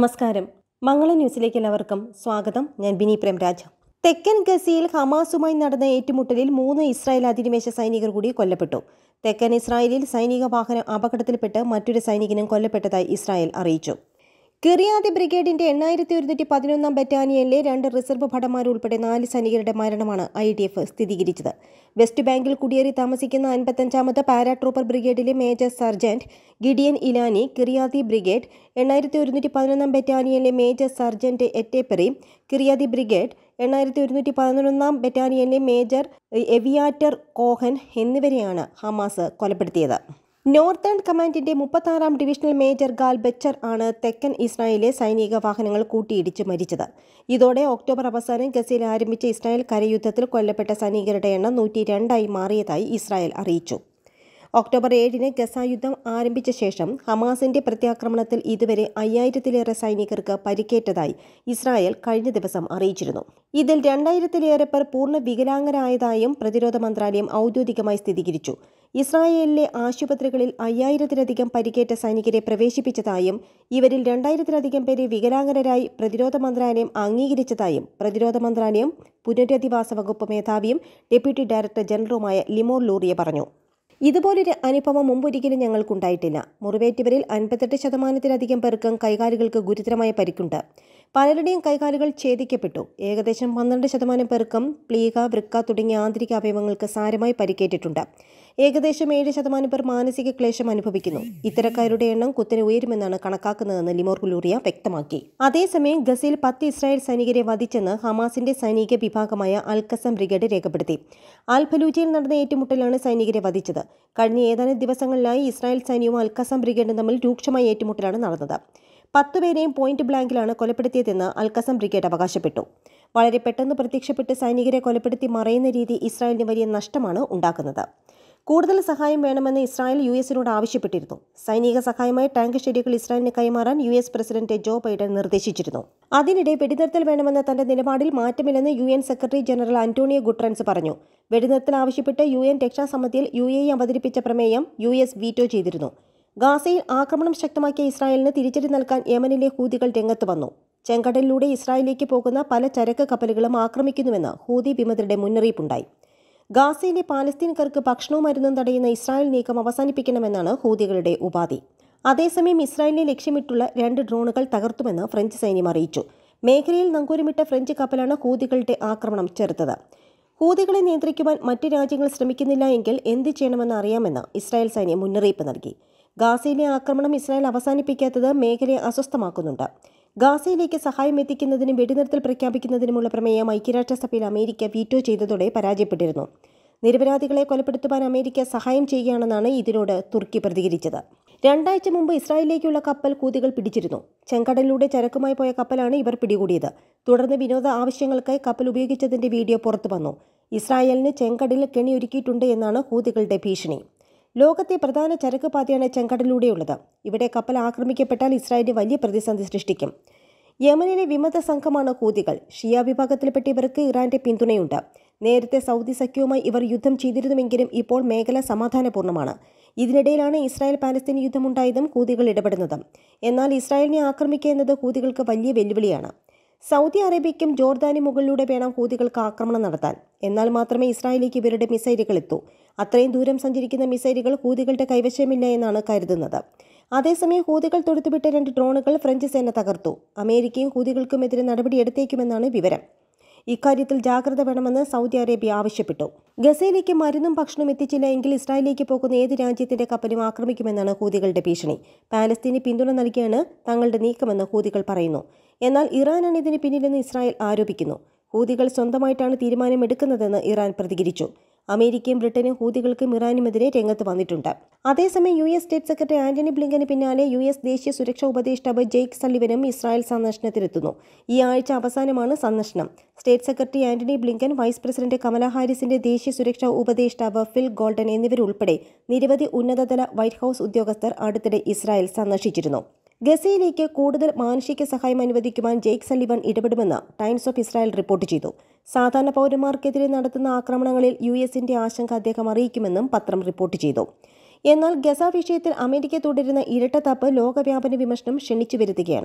നമസ്കാരം മംഗള ന്യൂസിലേക്ക് എല്ലാവർക്കും സ്വാഗതം ഞാൻ ബിനി പ്രേംരാജ് തെക്കൻ ഗസയിൽ ഹമാസുമായി നടന്ന ഏറ്റുമുട്ടലിൽ മൂന്ന് ഇസ്രായേൽ അധിനിവേശ സൈനികർ കൂടി കൊല്ലപ്പെട്ടു തെക്കൻ ഇസ്രായേലിൽ സൈനിക വാഹനം അപകടത്തിൽപ്പെട്ട് മറ്റൊരു സൈനികനും കൊല്ലപ്പെട്ടതായി ഇസ്രായേൽ അറിയിച്ചു കിറിയാദി ബ്രിഗേഡിന്റെ എണ്ണായിരത്തി ഒരുന്നൂറ്റി പതിനൊന്നാം ബറ്റാലിയനിലെ രണ്ട് റിസർവ് ഭടന്മാർ ഉൾപ്പെടെ നാല് സൈനികരുടെ മരണമാണ് ഐ ഡി എഫ് സ്ഥിരീകരിച്ചത് വെസ്റ്റ് ബാങ്കിൽ കുടിയേറി താമസിക്കുന്ന അൻപത്തഞ്ചാമത് പാരാട്രൂപ്പർ ബ്രിഗേഡിലെ major sergeant Gideon Ilani Kiryati brigade എണ്ണായിരത്തി ഒരുന്നൂറ്റി പതിനൊന്നാം ബറ്റാലിയനിലെ മേജർ സർജന്റ് എറ്റേപ്പെറി കിറിയാദി ബ്രിഗേഡ് എണ്ണായിരത്തി ഒരുന്നൂറ്റി പതിനൊന്നാം ബറ്റാലിയനിലെ മേജർ എവിയാറ്റർ കോഹൻ എന്നിവരെയാണ് ഹമാസ് കൊലപ്പെടുത്തിയത് നോർത്തേൺ കമാൻഡിന്റെ മുപ്പത്താറാം ഡിവിഷണൽ മേജർ ഗാൽ ബച്ചർ ആണ് തെക്കൻ ഇസ്രായേലിലെ സൈനിക വാഹനങ്ങൾ കൂട്ടിയിടിച്ച് മരിച്ചത് ഇതോടെ ഒക്ടോബർ അവസാനം ഗസയിൽ ആരംഭിച്ച ഇസ്രായേൽ കരയുദ്ധത്തിൽ കൊല്ലപ്പെട്ട സൈനികരുടെ എണ്ണം നൂറ്റി രണ്ടായി മാറിയതായി ഇസ്രായേൽ അറിയിച്ചു ഒക്ടോബർ ഏഴിന് ഗസ യുദ്ധം ആരംഭിച്ച ശേഷം ഹമാസിന്റെ പ്രത്യാക്രമണത്തിൽ ഇതുവരെ അയ്യായിരത്തിലേറെ സൈനികർക്ക് പരിക്കേറ്റതായി ഇസ്രായേൽ കഴിഞ്ഞ ദിവസം അറിയിച്ചിരുന്നു ഇതിൽ രണ്ടായിരത്തിലേറെ പേർ പൂർണ്ണ വികലാംഗരായതായും പ്രതിരോധ മന്ത്രാലയം ഔദ്യോഗികമായി സ്ഥിരീകരിച്ചു ഇസ്രായേലിലെ ആശുപത്രികളിൽ അയ്യായിരത്തിലധികം പരിക്കേറ്റ സൈനികരെ പ്രവേശിപ്പിച്ചതായും ഇവരിൽ രണ്ടായിരത്തിലധികം പേരെ വികലാംഗരായി പ്രതിരോധ മന്ത്രാലയം അംഗീകരിച്ചതായും പ്രതിരോധ മന്ത്രാലയം പുനരധിവാസ വകുപ്പ് മേധാവിയും ഡെപ്യൂട്ടി ഡയറക്ടർ ജനറലുമായ ലിമോർ ലൂറിയ പറഞ്ഞു ഇതുപോലൊരു അനുഭവം മുമ്പൊരിക്കലും ഞങ്ങൾക്കുണ്ടായിട്ടില്ല മുറിവേറ്റവരിൽ അൻപത്തെട്ട് ശതമാനത്തിലധികം പേർക്കും കൈകാലുകൾക്ക് ഗുരുതരമായ പരിക്കുണ്ട് പലരുടെയും കൈകാലുകൾ ഛേദിക്കപ്പെട്ടു ഏകദേശം പന്ത്രണ്ട് ശതമാനം പേർക്കും പ്ലീക വൃക്ക തുടങ്ങിയ ആന്തരിക അവയവങ്ങൾക്ക് സാരമായി പരിക്കേറ്റിട്ടുണ്ട് ഏകദേശം ഏഴ് ശതമാനം പേർ മാനസിക ക്ലേശം അനുഭവിക്കുന്നു ഇത്തരക്കാരുടെ എണ്ണം കുത്തനെ ഉയരുമെന്നാണ് കണക്കാക്കുന്നതെന്ന് ലിമോർ കുലൂറിയ വ്യക്തമാക്കി അതേസമയം ഗസയിൽ പത്ത് ഇസ്രായേൽ സൈനികരെ വധിച്ചെന്ന് ഹമാസിന്റെ സൈനിക വിഭാഗമായ അൽക്കസം ബ്രിഗേഡ് രേഖപ്പെടുത്തി അൽ ഫലൂജയിൽ നടന്ന ഏറ്റുമുട്ടലാണ് സൈനികരെ വധിച്ചത് കഴിഞ്ഞ ഏതാനും ദിവസങ്ങളിലായി ഇസ്രായേൽ സൈന്യവും അൽക്കസം ബ്രിഗേഡും തമ്മിൽ രൂക്ഷമായ ഏറ്റുമുട്ടലാണ് നടന്നത് പത്തുപേരെയും പോയിന്റ് ബ്ലാങ്കിലാണ് കൊലപ്പെടുത്തിയതെന്ന് അൽക്കസം ബ്രിഗേഡ് അവകാശപ്പെട്ടു വളരെ പെട്ടെന്ന് പ്രത്യക്ഷപ്പെട്ട് സൈനികരെ കൊലപ്പെടുത്തി മറയുന്ന രീതി ഇസ്രായേലിന് വലിയ നഷ്ടമാണ് ഉണ്ടാക്കുന്നത് കൂടുതൽ സഹായം വേണമെന്ന് ഇസ്രായേൽ യു എസിനോട് ആവശ്യപ്പെട്ടിരുന്നു സൈനിക സഹായമായി ടാങ്ക് ഷെഡ്യൂൾ ഇസ്രായേലിന് കൈമാറാൻ U S president Joe Biden നിർദ്ദേശിച്ചിരുന്നു അതിനിടെ വെടിനിർത്തൽ വേണമെന്ന തന്റെ നിലപാടിൽ മാറ്റമില്ലെന്ന് U N secretary general Antonio Guterres പറഞ്ഞു വെടിനിർത്തൽ ആവശ്യപ്പെട്ട് യു എൻ രക്ഷാസമിതിയിൽ യു എ അവതരിപ്പിച്ച പ്രമേയം യു എസ് വീറ്റോ ചെയ്തിരുന്നു ഗാസയിൽ ആക്രമണം ശക്തമാക്കിയ ഇസ്രായേലിന് തിരിച്ചടി നൽകാൻ യമനിലെ ഹൂതികൾ രംഗത്ത് വന്നു ചെങ്കടലിലൂടെ ഇസ്രായേലിലേക്ക് പോകുന്ന പല ചരക്ക് കപ്പലുകളും ആക്രമിക്കുന്നുവെന്ന് ഹൂതി വിമതരുടെ മുന്നറിയിപ്പുണ്ടായി ഗാസയിലെ പാലസ്തീൻകാർക്ക് ഭക്ഷണവും മരുന്നും തടയുന്ന ഇസ്രായേൽ നീക്കം അവസാനിപ്പിക്കണമെന്നാണ് ഹൂതികളുടെ ഉപാധി അതേസമയം ഇസ്രായേലിനെ ലക്ഷ്യമിട്ടുള്ള രണ്ട് ഡ്രോണുകൾ തകർത്തുമെന്ന് ഫ്രഞ്ച് സൈന്യം അറിയിച്ചു മേഖലയിൽ നങ്കൂരമിട്ട ഫ്രഞ്ച് കപ്പലാണ് ഹൂതികളുടെ ആക്രമണം ചെറുത്തത് ഹൂതികളെ നിയന്ത്രിക്കുവാൻ മറ്റ് രാജ്യങ്ങൾ ശ്രമിക്കുന്നില്ല എങ്കിൽ എന്ത് ചെയ്യണമെന്ന് അറിയാമെന്ന് ഇസ്രായേൽ സൈന്യം മുന്നറിയിപ്പ് നൽകി ഗാസയിലെ ആക്രമണം ഇസ്രായേൽ അവസാനിപ്പിക്കാത്തത് മേഖലയെ അസ്വസ്ഥമാക്കുന്നുണ്ട് ഗാസയിലേക്ക് സഹായം എത്തിക്കുന്നതിനും വെടിനിർത്തൽ പ്രഖ്യാപിക്കുന്നതിനുമുള്ള പ്രമേയം ഐക്യരാഷ്ട്രസഭയിൽ അമേരിക്ക വീറ്റോ ചെയ്തതോടെ പരാജയപ്പെട്ടിരുന്നു നിരപരാധികളെ കൊലപ്പെടുത്തുവാൻ അമേരിക്ക സഹായം ചെയ്യുകയാണെന്നാണ് ഇതിനോട് തുർക്കി പ്രതികരിച്ചത് രണ്ടാഴ്ച മുമ്പ് ഇസ്രായേലിലേക്കുള്ള കപ്പൽ കൂതികൾ പിടിച്ചിരുന്നു ചെങ്കടലിലൂടെ ചരക്കുമായി പോയ കപ്പലാണ് ഇവർ പിടികൂടിയത് തുടർന്ന് വിനോദ ആവശ്യങ്ങൾക്കായി കപ്പൽ ഉപയോഗിച്ചതിന്റെ വീഡിയോ പുറത്തു വന്നു ഇസ്രായേലിന് ചെങ്കടലിൽ കെണിയൊരുക്കിയിട്ടുണ്ട് എന്നാണ് ഹൂതികളുടെ ഭീഷണി ലോകത്തെ പ്രധാന ചരക്ക് പാതയാണ് ചെങ്കടലിലൂടെയുള്ളത് ഇവിടെ കപ്പൽ ആക്രമിക്കപ്പെട്ടാൽ ഇസ്രായേലിന് വലിയ പ്രതിസന്ധി സൃഷ്ടിക്കും യമനിലെ വിമത സംഘമാണ് ഹൂതികൾ ഷിയ വിഭാഗത്തിൽപ്പെട്ട ഇവർക്ക് ഇറാന്റെ പിന്തുണയുണ്ട് നേരത്തെ സൗദി സഖ്യവുമായി ഇവർ യുദ്ധം ചെയ്തിരുന്നുവെങ്കിലും ഇപ്പോൾ മേഖല സമാധാനപൂർണ്ണമാണ് ഇതിനിടയിലാണ് ഇസ്രായേൽ പാലസ്തീൻ യുദ്ധമുണ്ടായതും ഹൂതികൾ ഇടപെടുന്നതും എന്നാൽ ഇസ്രായേലിനെ ആക്രമിക്കുക എന്നത് ഹൂതികൾക്ക് വലിയ വെല്ലുവിളിയാണ് സൗദി അറേബ്യയ്ക്കും ജോർദാനും മുകളിലൂടെ വേണം ഹൂതികൾക്ക് ആക്രമണം നടത്താൻ എന്നാൽ മാത്രമേ ഇസ്രായേലിലേക്ക് ഇവരുടെ മിസൈലുകൾ എത്തൂ അത്രയും ദൂരം സഞ്ചരിക്കുന്ന മിസൈലുകൾ ഹൂതികളുടെ കൈവശമില്ല എന്നാണ് കരുതുന്നത് അതേസമയം ഹൂതികൾ തൊടുത്തുവിട്ട രണ്ട് ഡ്രോണുകൾ ഫ്രഞ്ച് സേന തകർത്തു അമേരിക്കയും ഹൂതികൾക്കുമെതിരെ നടപടിയെടുത്തേക്കുമെന്നാണ് വിവരം ഇക്കാര്യത്തിൽ ജാഗ്രത വേണമെന്ന് സൗദി അറേബ്യ ആവശ്യപ്പെട്ടു ഗസയിലേക്ക് മരുന്നും ഭക്ഷണവും എത്തിച്ചില്ല എങ്കിൽ ഇസ്രായേലിലേക്ക് പോകുന്ന ഏത് രാജ്യത്തിന്റെ കപ്പലും ആക്രമിക്കുമെന്നാണ് ഹൂതികളുടെ ഭീഷണി പാലസ്തീന് പിന്തുണ നൽകിയാണ് തങ്ങളുടെ നീക്കമെന്ന് ഹൂതികൾ പറയുന്നു എന്നാൽ ഇറാനാണ് ഇതിന് പിന്നിലെന്ന് ഇസ്രായേൽ ആരോപിക്കുന്നു ഹൂതികൾ സ്വന്തമായിട്ടാണ് തീരുമാനമെടുക്കുന്നതെന്ന് ഇറാൻ പ്രതികരിച്ചു അമേരിക്കയും ബ്രിട്ടനും ഹൂതികൾക്കും ഇറാനുമെതിരെ രംഗത്ത് വന്നിട്ടുണ്ട് അതേസമയം U S state secretary Antony ബ്ലിങ്കന് പിന്നാലെ യു എസ് ദേശീയ സുരക്ഷാ ഉപദേഷ്ടാവ് ജെയ്ക്ക് സള്ളിവനും ഇസ്രായേൽ സന്ദർശനത്തിലെത്തുന്നു ഈ ആഴ്ച അവസാനമാണ് സന്ദർശനം state secretary Antony Blinken vice president Kamala ഹാരിസിന്റെ ദേശീയ സുരക്ഷാ ഉപദേഷ്ടാവ് ഫിൽ ഗോൾഡൻ എന്നിവരുൾപ്പെടെ നിരവധി ഉന്നതതല വൈറ്റ് ഹൌസ് ഉദ്യോഗസ്ഥർ അടുത്തിടെ ഇസ്രായേൽ സന്ദർശിച്ചിരുന്നു ഗസയിലേക്ക് കൂടുതൽ മാനുഷിക സഹായം അനുവദിക്കുവാൻ ജെയ്ക്ക് സള്ളിവൻ ഇടപെടുമെന്ന് ടൈംസ് ഓഫ് ഇസ്രായേൽ റിപ്പോർട്ട് ചെയ്തു സാധാരണ പൗരന്മാർക്കെതിരെ നടത്തുന്ന ആക്രമണങ്ങളിൽ യു എസിന്റെ ആശങ്ക അദ്ദേഹം അറിയിക്കുമെന്നും പത്രം റിപ്പോർട്ട് ചെയ്തു എന്നാൽ ഗസ വിഷയത്തിൽ അമേരിക്ക തുടരുന്ന ഇരട്ടത്താപ്പ് ലോകവ്യാപന വിമർശനം ക്ഷണിച്ചു വരുത്തുകയാണ്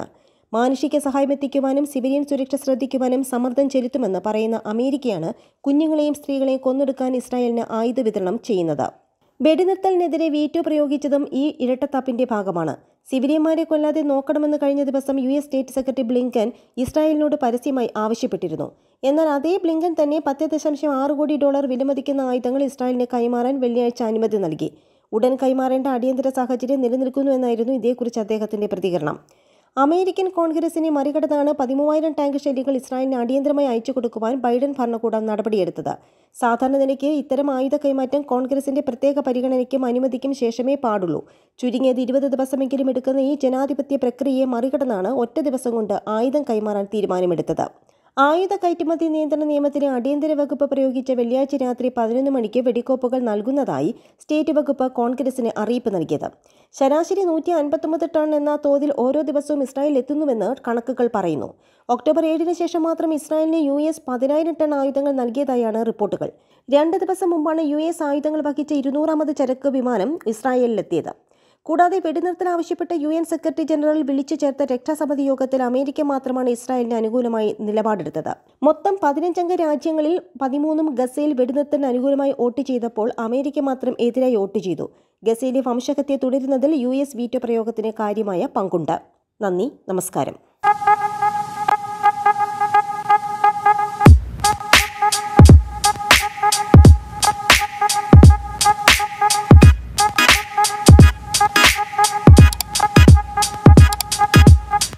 മാനുഷിക സഹായം എത്തിക്കുവാനും സിവിലിയൻ സുരക്ഷ ശ്രദ്ധിക്കുവാനും സമ്മർദ്ദം ചെലുത്തുമെന്ന് പറയുന്ന അമേരിക്കയാണ് കുഞ്ഞുങ്ങളെയും സ്ത്രീകളെയും കൊന്നൊടുക്കാൻ ഇസ്രായേലിന് ആയുധ വിതരണം ചെയ്യുന്നത് വെടിനിർത്തലിനെതിരെ വീറ്റോ പ്രയോഗിച്ചതും ഈ ഇരട്ടത്താപ്പിന്റെ ഭാഗമാണ് സിവിലിയന്മാരെ കൊല്ലാതെ നോക്കണമെന്ന് കഴിഞ്ഞ ദിവസം U S state secretary Blinken ഇസ്രായേലിനോട് പരസ്യമായി ആവശ്യപ്പെട്ടിരുന്നു എന്നാൽ അതേ ബ്ലിങ്കൻ തന്നെ പത്ത് ദശാംശം ആറ് കോടി ഡോളർ വിലമതിക്കുന്ന ആയുധങ്ങൾ ഇസ്രായേലിന് കൈമാറാൻ വെള്ളിയാഴ്ച അനുമതി നൽകി ഉടൻ കൈമാറേണ്ട അടിയന്തര സാഹചര്യം നിലനിൽക്കുന്നുവെന്നായിരുന്നു ഇതേക്കുറിച്ച് അദ്ദേഹത്തിന്റെ പ്രതികരണം അമേരിക്കൻ കോൺഗ്രസിനെ മറികടന്നാണ് പതിമൂവായിരം ടാങ്ക് ഷെല്ലുകൾ ഇസ്രായേലിന് അടിയന്തരമായി അയച്ചു കൊടുക്കുവാൻ ബൈഡൻ ഭരണകൂടം നടപടിയെടുത്തത് സാധാരണ നിലയ്ക്ക് ഇത്തരം ആയുധ കൈമാറ്റം കോൺഗ്രസിന്റെ പ്രത്യേക പരിഗണനയ്ക്കും അനുമതിക്കും ശേഷമേ പാടുള്ളൂ ചുരുങ്ങിയത് ഇരുപത് ദിവസമെങ്കിലും എടുക്കുന്ന ഈ ജനാധിപത്യ പ്രക്രിയയെ മറികടന്നാണ് ഒറ്റ ദിവസം കൊണ്ട് ആയുധം കൈമാറാൻ തീരുമാനമെടുത്തത് ആയുധ കയറ്റുമതി നിയന്ത്രണ നിയമത്തിന് അടിയന്തര വകുപ്പ് പ്രയോഗിച്ച വെള്ളിയാഴ്ച രാത്രി പതിനൊന്ന് മണിക്ക് വെടിക്കോപ്പുകൾ നൽകുന്നതായി സ്റ്റേറ്റ് വകുപ്പ് കോൺഗ്രസിന് അറിയിപ്പ് നൽകിയത് ശരാശരി നൂറ്റി അൻപത്തൊമ്പത് ടൺ എന്ന തോതിൽ ഓരോ ദിവസവും ഇസ്രായേൽ എത്തുന്നുവെന്ന് കണക്കുകൾ പറയുന്നു ഒക്ടോബർ ഏഴിന് ശേഷം മാത്രം ഇസ്രായേലിന് യു എസ് പതിനായിരം ടൺ ആയുധങ്ങൾ നൽകിയതായാണ് റിപ്പോർട്ടുകൾ രണ്ട് ദിവസം മുമ്പാണ് യു എസ് ആയുധങ്ങൾ വഹിച്ച ഇരുന്നൂറാമത് ചരക്ക് വിമാനം ഇസ്രായേലിലെത്തിയത് കൂടാതെ വെടിനിർത്തൽ ആവശ്യപ്പെട്ട യു എൻ സെക്രട്ടറി ജനറൽ വിളിച്ചു ചേർത്ത രക്ഷാസമിതി യോഗത്തിൽ അമേരിക്ക മാത്രമാണ് ഇസ്രായേലിന് അനുകൂലമായി നിലപാടെടുത്തത് മൊത്തം പതിനഞ്ചംഗ രാജ്യങ്ങളിൽ പതിമൂന്നും ഗസയിൽ വെടിനിർത്തലിന് അനുകൂലമായി വോട്ട് ചെയ്തപ്പോൾ അമേരിക്ക മാത്രം എതിരായി വോട്ട് ചെയ്തു ഗസയിലെ വംശഹത്യ തുടരുന്നതിൽ യു എസ് വീറ്റോ പ്രയോഗത്തിന് കാര്യമായ പങ്കുണ്ട് നന്ദി നമസ്കാരം